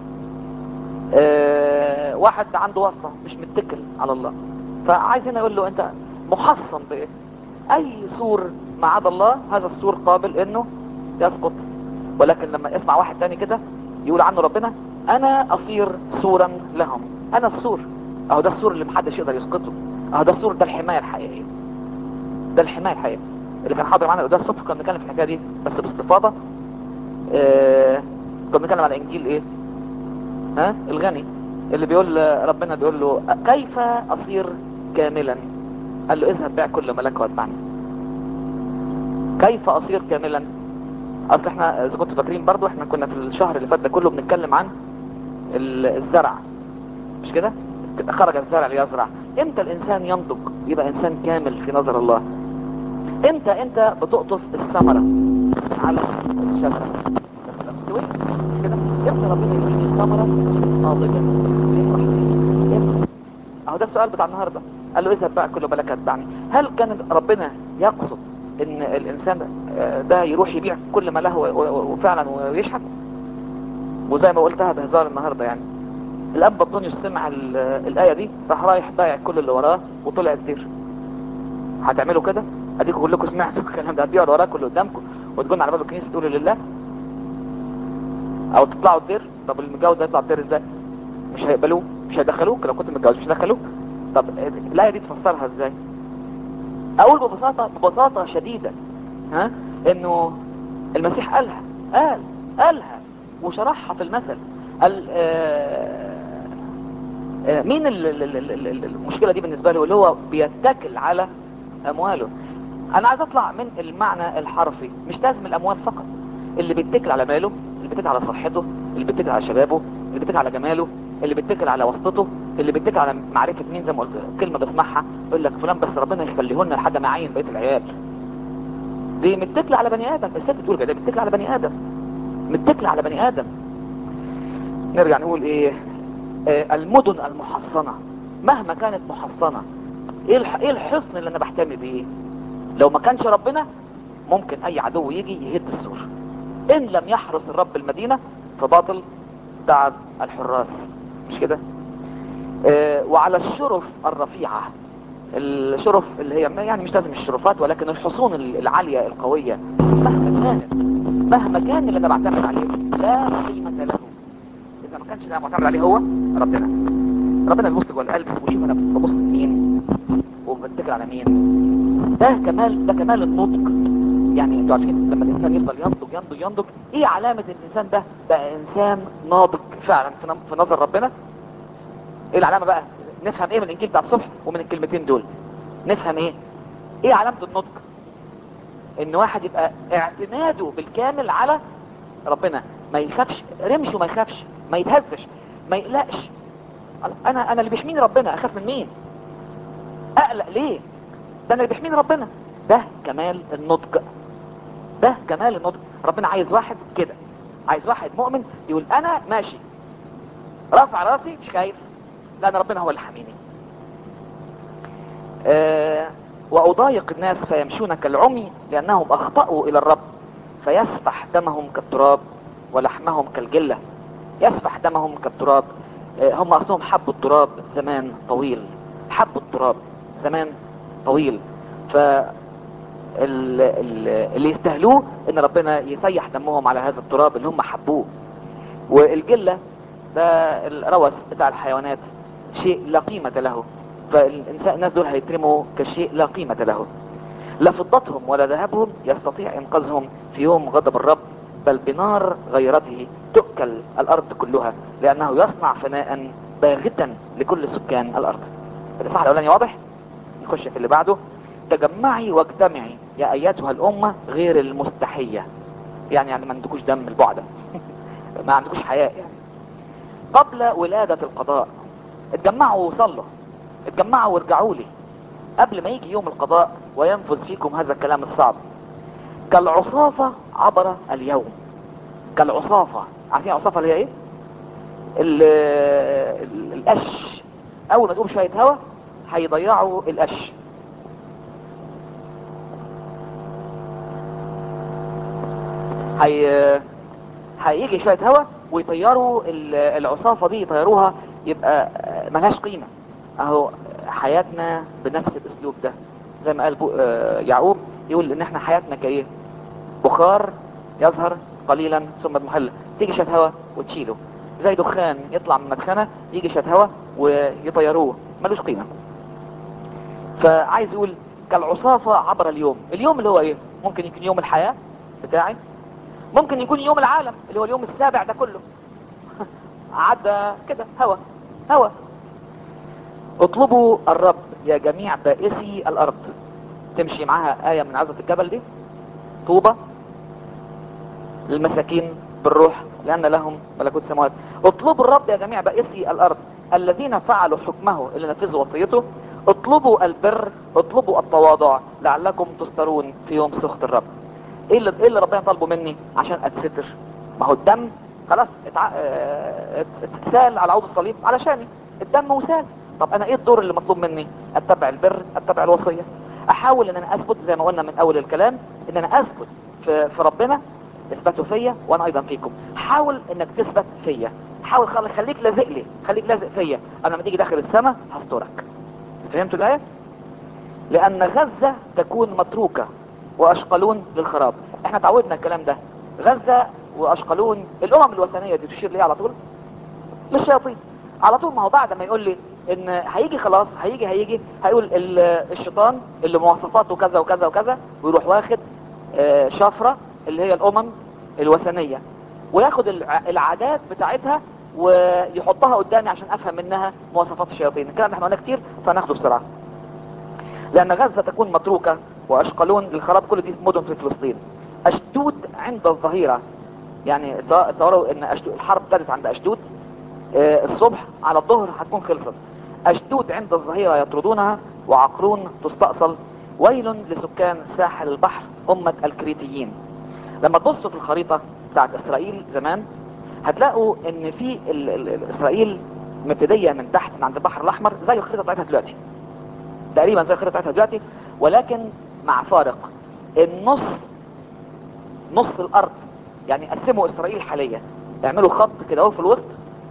S2: آه، واحد عنده واسطه مش متكل على الله فعايز هنا يقول له انت محصن بايه اي سور ما عدا الله هذا السور قابل انه يسقط ولكن لما اسمع واحد تاني كده يقول عنه ربنا انا اصير سورا لهم انا السور اهو ده السور اللي محدش يقدر يسقطه اهو ده السور ده الحمايه الحقيقيه ده الحمايه الحقيقيه اللي كان حاضر معانا ده الصبح كنا بنتكلم في الحكايه دي بس باستفاضه آه كنا بنتكلم على انجيل ايه ها الغني اللي بيقول ربنا بيقول له كيف اصير كاملا قال له اذهب بيع كل ملك واتبعني كيف اصير كاملا اصل احنا اذا كنتوا فاكرين برضو احنا كنا في الشهر اللي فات ده كله بنتكلم عن ال- الزرع مش كده خرج الزرع ليزرع امتى الانسان ينضج يبقى انسان كامل في نظر الله امتى انت بتقطف الثمرة على الشجرة مستوي مش كده امتى ربنا يديني ثمرة ناضجة يفرح بيها؟ امتى اهو ده السؤال بتاع النهارده قال له اذهب بقى كل ملك اتبعني هل كان ربنا يقصد ان الانسان آه، ده يروح يبيع كل ما له و- و- وفعلا ويشحت وزي ما قلتها بهزار النهارده يعني الاب بطونيوس سمع ال- الايه دي راح رايح بايع كل اللي وراه وطلع الدير هتعملوا كده اديكم كلكم سمعتوا الكلام ده هتبيعوا اللي وراكم اللي قدامكم وتقولنا على باب الكنيسه تقولوا لله او تطلعوا الدير طب المتجوز هيطلع الدير ازاي مش هيقبلوه مش هيدخلوك لو كنت متجوز مش هيدخلوك طب الايه دي تفسرها ازاي اقول ببساطه ببساطه شديده ها انه المسيح قالها قال قالها وشرحها في المثل قال آه آه مين ال- ال- ال- ال- ال- المشكله دي بالنسبه له اللي هو بيتكل على امواله انا عايز اطلع من المعنى الحرفي مش لازم الاموال فقط اللي بيتكل على ماله اللي بيتكل على صحته اللي بيتكل على شبابه اللي بيتكل على جماله اللي بيتكل على وسطته اللي بيتكل على معرفه مين زي ما قلت كلمه بسمعها يقول لك فلان بس ربنا يخليه لنا لحد ما يعين بقيه العيال دي متكله على بني ادم الست بتقول كده متكله على بني ادم متكله على بني ادم نرجع نقول ايه آه المدن المحصنه مهما كانت محصنه ايه الح- ايه الحصن اللي انا بحتمي بيه لو ما كانش ربنا ممكن اي عدو يجي يهد السور ان لم يحرس الرب المدينة فباطل تعب الحراس مش كده آه وعلى الشرف الرفيعة الشرف اللي هي يعني مش لازم الشرفات ولكن الحصون العالية القوية مهما كانت مهما كان اللي انا بعتمد عليه لا قيمة له اذا ما كانش اللي انا معتمد عليه هو ربنا ربنا بيبص جوه القلب ويشوف انا ببص لمين وبتكل على مين ده كمال ده كمال النطق يعني انتوا عارفين لما الانسان يفضل ينضج ينضج ينضج ايه علامة الانسان ده بقى انسان ناضج فعلا في نم- في نظر ربنا ايه العلامة بقى نفهم ايه من الانجيل بتاع الصبح ومن الكلمتين دول نفهم ايه ايه علامة النضج ان واحد يبقى اعتماده بالكامل على ربنا ما يخافش رمش وما يخافش ما يتهزش ما يقلقش انا انا اللي بيحميني ربنا اخاف من مين اقلق ليه ده انا اللي بيحميني ربنا ده كمال النضج ده كمال النضج ربنا عايز واحد كده عايز واحد مؤمن يقول انا ماشي رافع راسي مش خايف لان ربنا هو اللي حاميني آه واضايق الناس فيمشون كالعمي لانهم اخطأوا الى الرب فيسفح دمهم كالتراب ولحمهم كالجلة يسفح دمهم كالتراب آه هم اصلهم حبوا التراب زمان طويل حبوا التراب زمان طويل ف ال- ال- اللي يستاهلوه ان ربنا يسيح دمهم على هذا التراب اللي هم حبوه والجلة ده الروث بتاع الحيوانات شيء لا قيمة له فالإنسان الناس دول هيترموا كشيء لا قيمة له لا فضتهم ولا ذهبهم يستطيع إنقاذهم في يوم غضب الرب بل بنار غيرته تؤكل الأرض كلها لأنه يصنع فناء باغتا لكل سكان الأرض الإصحاح الأولاني واضح نخش في اللي بعده تجمعي واجتمعي يا أيتها الأمة غير المستحية يعني يعني ما عندكوش دم البعدة ما عندكوش حياء يعني قبل ولادة القضاء اتجمعوا وصلوا اتجمعوا وارجعوا لي قبل ما يجي يوم القضاء وينفذ فيكم هذا الكلام الصعب كالعصافة عبر اليوم كالعصافة عارفين العصافة اللي هي ايه ال- ال- القش اول ما تقوم شوية هوا هيضيعوا القش هي هيجي شوية هوا ويطيروا ال- العصافة دي يطيروها يبقى ملهاش قيمة اهو حياتنا بنفس الاسلوب ده زي ما قال بو- آه، يعقوب يقول ان احنا حياتنا كايه بخار يظهر قليلا ثم اضمحل تيجي شوية هوا وتشيله زي دخان يطلع من مدخنة يجي شوية هوا ويطيروه ملوش قيمة فعايز يقول كالعصافة عبر اليوم اليوم اللي هو ايه ممكن يكون يوم الحياة بتاعي ممكن يكون يوم العالم اللي هو اليوم السابع ده كله عدى كده هوا هوا اطلبوا الرب يا جميع بائسي الارض تمشي معاها آية من عزة الجبل دي طوبة للمساكين بالروح لأن لهم ملكوت السماوات اطلبوا الرب يا جميع بائسي الأرض الذين فعلوا حكمه اللي نفذوا وصيته اطلبوا البر اطلبوا التواضع لعلكم تسترون في يوم سخط الرب ايه اللي, إيه اللي ربنا طالبه مني عشان اتستر ما هو الدم خلاص اتع... اه... ات- اتسال على عود الصليب علشاني الدم وسال طب انا ايه الدور اللي مطلوب مني اتبع البر اتبع الوصية احاول ان انا اثبت زي ما قلنا من اول الكلام ان انا اثبت في, في ربنا اثبتوا فيا وانا ايضا فيكم حاول انك تثبت فيا حاول خل... خليك لازق لي خليك لازق فيا انا لما تيجي داخل السماء هسترك فهمتوا الايه لان غزة تكون متروكة واشقلون للخراب احنا تعودنا الكلام ده غزة واشقلون الامم الوثنية دي تشير ليه على طول للشياطين على طول ما هو بعد ما يقول لي ان هيجي خلاص هيجي هيجي هيقول ال- الشيطان اللي مواصفاته كذا وكذا وكذا ويروح واخد آه، شفرة اللي هي الامم الوثنية وياخد الع- العادات بتاعتها ويحطها قدامي عشان افهم منها مواصفات الشياطين الكلام ده احنا قلنا كتير فناخده بسرعة لان غزة تكون متروكة واشقلون للخراب كل دي مدن في فلسطين اشدود عند الظهيرة يعني تص- تصوروا ان أشدود الحرب ابتدت عند اشدود آه، الصبح على الظهر هتكون خلصت اشدود عند الظهيرة يطردونها وعقرون تستأصل ويل لسكان ساحل البحر أمة الكريتيين لما تبصوا في الخريطة بتاعت اسرائيل زمان هتلاقوا ان في ال- ال- ال- اسرائيل مبتدية من تحت من عند البحر الاحمر زي الخريطة بتاعتها دلوقتي تقريبا زي الخريطة بتاعتها دلوقتي ولكن مع فارق النص نص الارض يعني قسموا اسرائيل حاليا يعملوا خط كده اهو في الوسط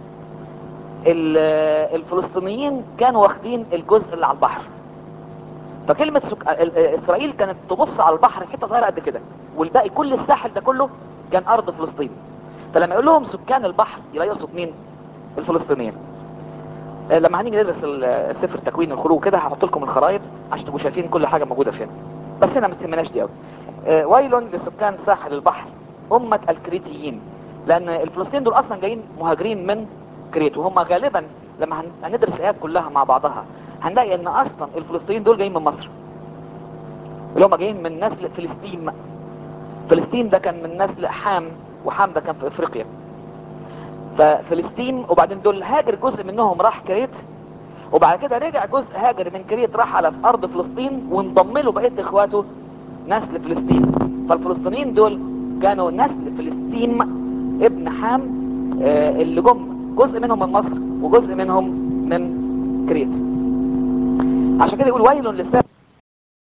S2: ال- الفلسطينيين كانوا واخدين الجزء اللي على البحر فكلمة سك... ال- ال- اسرائيل كانت تبص على البحر حتة صغيرة قد كده والباقي كل الساحل ده كله كان ارض فلسطين فلما يقول لهم سكان البحر يبقى يقصد مين الفلسطينيين آه، لما هنيجي ندرس ال- سفر تكوين الخروج كده هحط لكم الخرائط عشان تبقوا شايفين كل حاجة موجودة فين بس هنا ما تهمناش دي قوي آه، ويل لسكان ساحل البحر أمة الكريتيين لأن الفلسطينيين دول أصلا جايين مهاجرين من كريت وهم غالبا لما هن- هندرس الآيات كلها مع بعضها هنلاقي إن أصلا الفلسطينيين دول جايين من مصر اللي هم جايين من نسل فلسطين فلسطين ده كان من نسل حام وحام ده كان في افريقيا ففلسطين وبعدين دول هاجر جزء منهم راح كريت وبعد كده رجع جزء هاجر من كريت راح على في ارض فلسطين وانضم له بقيه اخواته نسل فلسطين فالفلسطينيين دول كانوا نسل فلسطين ابن حام آه، اللي جم جزء منهم من مصر وجزء منهم من كريت عشان كده يقول ويل للسائل